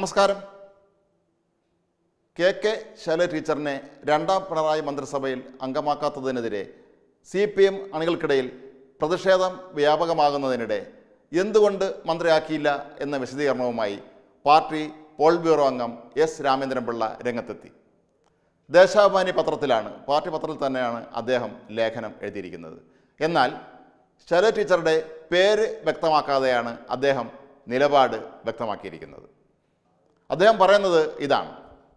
നമസ്കാരം K K Shaila ടീച്ചറിനെ രണ്ടാം പിണറായി മന്ത്രിസഭയിൽ അംഗമാക്കാത്തതിനെതിരെ സി പി എം അണികൾക്കിടയിൽ പ്രതിഷേധം വ്യാപകമാകുന്നതിനിടെ എന്തുകൊണ്ട് മന്ത്രിയാക്കിയില്ല എന്ന വിശദീകരണവുമായി പാർട്ടി പോൾ ബ്യൂറോ അംഗം എസ് രാമേന്ദ്രൻപിള്ള രംഗത്തെത്തി ദേശാഭിമാനി പത്രത്തിലാണ് പാർട്ടി പത്രത്തിൽ തന്നെയാണ് അദ്ദേഹം ലേഖനം എഴുതിയിരിക്കുന്നത് എന്നാൽ ശൈല ടീച്ചറുടെ പേര് വ്യക്തമാക്കാതെയാണ് അദ്ദേഹം നിലപാട് വ്യക്തമാക്കിയിരിക്കുന്നത് അദ്ദേഹം പറയുന്നത് ഇതാണ്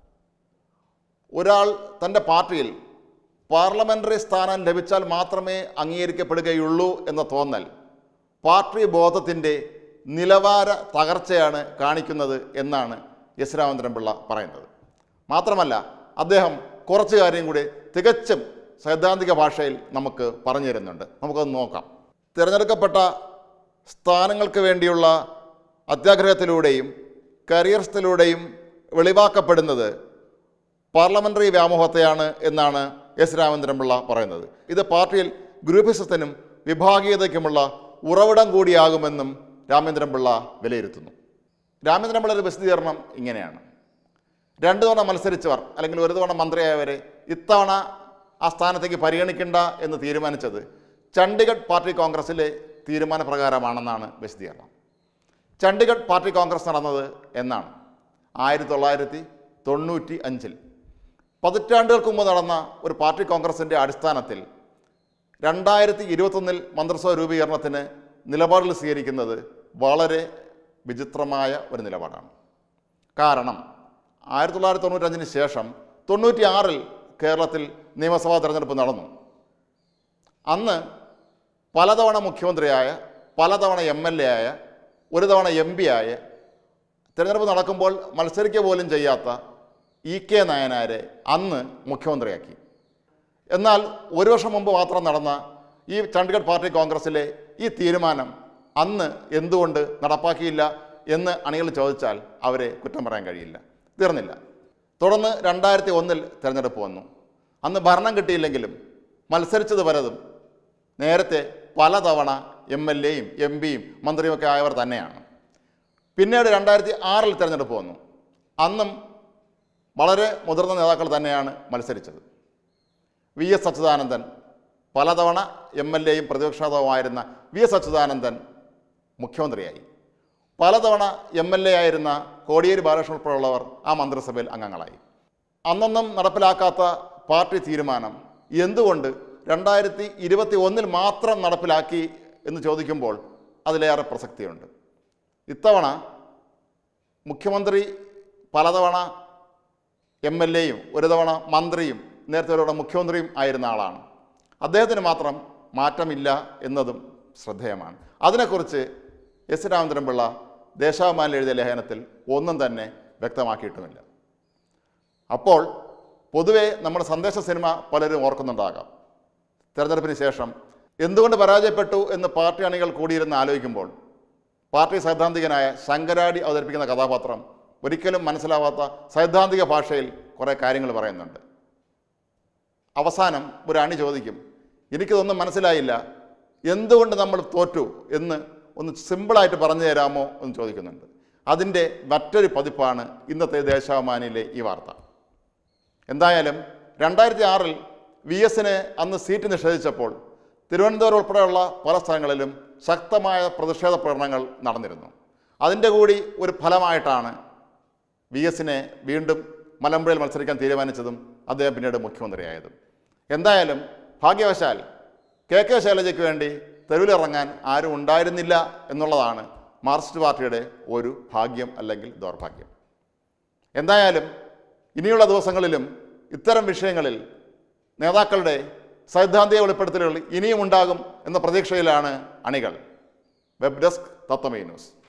ഒരാൾ തൻ്റെ പാർട്ടിയിൽ പാർലമെൻ്ററി സ്ഥാനം ലഭിച്ചാൽ മാത്രമേ അംഗീകരിക്കപ്പെടുകയുള്ളൂ എന്ന തോന്നൽ പാർട്ടി ബോധത്തിൻ്റെ നിലവാര തകർച്ചയാണ് കാണിക്കുന്നത് എന്നാണ് എസ് രാമചന്ദ്രൻപിള്ള പറയുന്നത് മാത്രമല്ല അദ്ദേഹം കുറച്ച് കാര്യം കൂടി തികച്ചും സൈദ്ധാന്തിക ഭാഷയിൽ നമുക്ക് പറഞ്ഞു തരുന്നുണ്ട് നമുക്കത് നോക്കാം തിരഞ്ഞെടുക്കപ്പെട്ട സ്ഥാനങ്ങൾക്ക് വേണ്ടിയുള്ള അത്യാഗ്രഹത്തിലൂടെയും കരിയർസിലൂടെയും വെളിവാക്കപ്പെടുന്നത് പാർലമെന്ററി വ്യാമോഹത്തെയാണ് എന്നാണ് എസ് രാമചന്ദ്രൻപിള്ള പറയുന്നത് ഇത് പാർട്ടിയിൽ ഗ്രൂപ്പിസത്തിനും വിഭാഗീയതയ്ക്കുമുള്ള ഉറവിടം കൂടിയാകുമെന്നും രാമേന്ദ്രൻപിള്ള വിലയിരുത്തുന്നു രാമേന്ദ്രൻപിള്ളയുടെ വിശദീകരണം ഇങ്ങനെയാണ് രണ്ട് തവണ മത്സരിച്ചവർ അല്ലെങ്കിൽ ഒരു തവണ മന്ത്രിയായവരെ ഇത്തവണ ആ സ്ഥാനത്തേക്ക് പരിഗണിക്കേണ്ട എന്ന് തീരുമാനിച്ചത് ചണ്ഡീഗഡ് പാർട്ടി കോൺഗ്രസിലെ തീരുമാനപ്രകാരമാണെന്നാണ് വിശദീകരണം ചണ്ഡീഗഡ് പാർട്ടി കോൺഗ്രസ് നടന്നത് എന്നാണ് ആയിരത്തി തൊള്ളായിരത്തി തൊണ്ണൂറ്റി അഞ്ചിൽ പതിറ്റാണ്ടുകൾക്ക് മുമ്പ് നടന്ന ഒരു പാർട്ടി കോൺഗ്രസിൻ്റെ അടിസ്ഥാനത്തിൽ രണ്ടായിരത്തി ഇരുപത്തൊന്നിൽ മന്ത്രിസഭ രൂപീകരണത്തിന് നിലപാടുകൾ സ്വീകരിക്കുന്നത് വളരെ വിചിത്രമായ ഒരു നിലപാടാണ് കാരണം ആയിരത്തി തൊള്ളായിരത്തി തൊണ്ണൂറ്റഞ്ചിന് ശേഷം തൊണ്ണൂറ്റി ആറിൽ കേരളത്തിൽ നിയമസഭാ തെരഞ്ഞെടുപ്പ് നടന്നു അന്ന് പലതവണ മുഖ്യമന്ത്രിയായ പലതവണ എം എൽ എ ആയ ഒരു തവണ എം പി ആയ തിരഞ്ഞെടുപ്പ് നടക്കുമ്പോൾ മത്സരിക്കുക പോലും ചെയ്യാത്ത ഇ കെ നയനാരെ അന്ന് മുഖ്യമന്ത്രിയാക്കി എന്നാൽ ഒരു വർഷം മുമ്പ് മാത്രം നടന്ന ഈ ചണ്ഡീഗഡ് പാർട്ടി കോൺഗ്രസിലെ ഈ തീരുമാനം അന്ന് എന്തുകൊണ്ട് നടപ്പാക്കിയില്ല എന്ന് അണികൾ ചോദിച്ചാൽ അവരെ കുറ്റം പറയാൻ കഴിയില്ല തീർന്നില്ല തുടർന്ന് രണ്ടായിരത്തി ഒന്നിൽ തിരഞ്ഞെടുപ്പ് വന്നു അന്ന് ഭരണം കിട്ടിയില്ലെങ്കിലും മത്സരിച്ചത് പലതും നേരത്തെ പലതവണ എം എൽ എയും എം പിയും മന്ത്രിയുമൊക്കെ ആയവർ തന്നെയാണ് പിന്നീട് രണ്ടായിരത്തി ആറിൽ തിരഞ്ഞെടുപ്പ് വന്നു അന്നും വളരെ മുതിർന്ന നേതാക്കൾ തന്നെയാണ് മത്സരിച്ചത് വി എസ് അച്യുതാനന്ദൻ പലതവണ എം എൽ എയും പ്രതിപക്ഷ നേതാവുമായിരുന്ന വി എസ് അച്യുതാനന്ദൻ മുഖ്യമന്ത്രിയായി പലതവണ എം എൽ എ ആയിരുന്ന കോടിയേരി ബാലകൃഷ്ണൻ ഉൾപ്പെടെയുള്ളവർ ആ മന്ത്രിസഭയിൽ അംഗങ്ങളായി അന്നൊന്നും നടപ്പിലാക്കാത്ത പാർട്ടി തീരുമാനം എന്തുകൊണ്ട് രണ്ടായിരത്തി ഇരുപത്തി ഒന്നിൽ മാത്രം നടപ്പിലാക്കി എന്ന് ചോദിക്കുമ്പോൾ അതിലേറെ പ്രസക്തിയുണ്ട് ഇത്തവണ മുഖ്യമന്ത്രി പലതവണ എം എൽ എയും ഒരു തവണ മന്ത്രിയും നേരത്തെ ഒരു തവണ മുഖ്യമന്ത്രിയും ആയിരുന്ന ആളാണ് അദ്ദേഹത്തിന് മാത്രം മാറ്റമില്ല എന്നതും ശ്രദ്ധേയമാണ് അതിനെക്കുറിച്ച് എസ് രാമചന്ദ്രൻപിള്ള ദേശാഭിമാനിൽ എഴുതിയ ലേഖനത്തിൽ ഒന്നും തന്നെ വ്യക്തമാക്കിയിട്ടുമില്ല അപ്പോൾ പൊതുവെ നമ്മുടെ സന്ദേശ സിനിമ പലരും ഓർക്കുന്നുണ്ടാകാം തെരഞ്ഞെടുപ്പിന് ശേഷം എന്തുകൊണ്ട് പരാജയപ്പെട്ടു എന്ന് പാർട്ടി അണികൾ കൂടിയിരുന്ന് ആലോചിക്കുമ്പോൾ പാർട്ടി സൈദ്ധാന്തികനായ ശങ്കരാടി അവതരിപ്പിക്കുന്ന കഥാപാത്രം ഒരിക്കലും മനസ്സിലാവാത്ത സൈദ്ധാന്തിക ഭാഷയിൽ കുറേ കാര്യങ്ങൾ പറയുന്നുണ്ട് അവസാനം ഒരു അണി ചോദിക്കും എനിക്കിതൊന്നും മനസ്സിലായില്ല എന്തുകൊണ്ട് നമ്മൾ തോറ്റു എന്ന് ഒന്ന് സിമ്പിളായിട്ട് പറഞ്ഞു തരാമോ എന്ന് ചോദിക്കുന്നുണ്ട് അതിൻ്റെ മറ്റൊരു പതിപ്പാണ് ഇന്നത്തെ ദേശാഭിമാനിയിലെ ഈ വാർത്ത എന്തായാലും രണ്ടായിരത്തി ആറിൽ വി എസിന് അന്ന് സീറ്റ് നിഷേധിച്ചപ്പോൾ തിരുവനന്തപുരം ഉൾപ്പെടെയുള്ള പല സ്ഥലങ്ങളിലും ശക്തമായ പ്രതിഷേധ പ്രകടനങ്ങൾ നടന്നിരുന്നു അതിൻ്റെ കൂടി ഒരു ഫലമായിട്ടാണ് വി എസിനെ വീണ്ടും മലമ്പുഴയിൽ മത്സരിക്കാൻ തീരുമാനിച്ചതും അദ്ദേഹം പിന്നീട് മുഖ്യമന്ത്രിയായതും എന്തായാലും ഭാഗ്യവശാൽ കെ കെ ശൈലജയ്ക്ക് വേണ്ടി തെരുവിലിറങ്ങാൻ ആരും ഉണ്ടായിരുന്നില്ല എന്നുള്ളതാണ് മാർക്സിസ്റ്റ് പാർട്ടിയുടെ ഒരു ഭാഗ്യം അല്ലെങ്കിൽ ദൗർഭാഗ്യം എന്തായാലും ഇനിയുള്ള ദിവസങ്ങളിലും ഇത്തരം വിഷയങ്ങളിൽ നേതാക്കളുടെ സൈദ്ധാന്തിക വെളിപ്പെടുത്തലുകൾ ഇനിയും ഉണ്ടാകും എന്ന പ്രതീക്ഷയിലാണ് അണികൾ വെബ് ഡെസ്ക് തത്വമേ ന്യൂസ്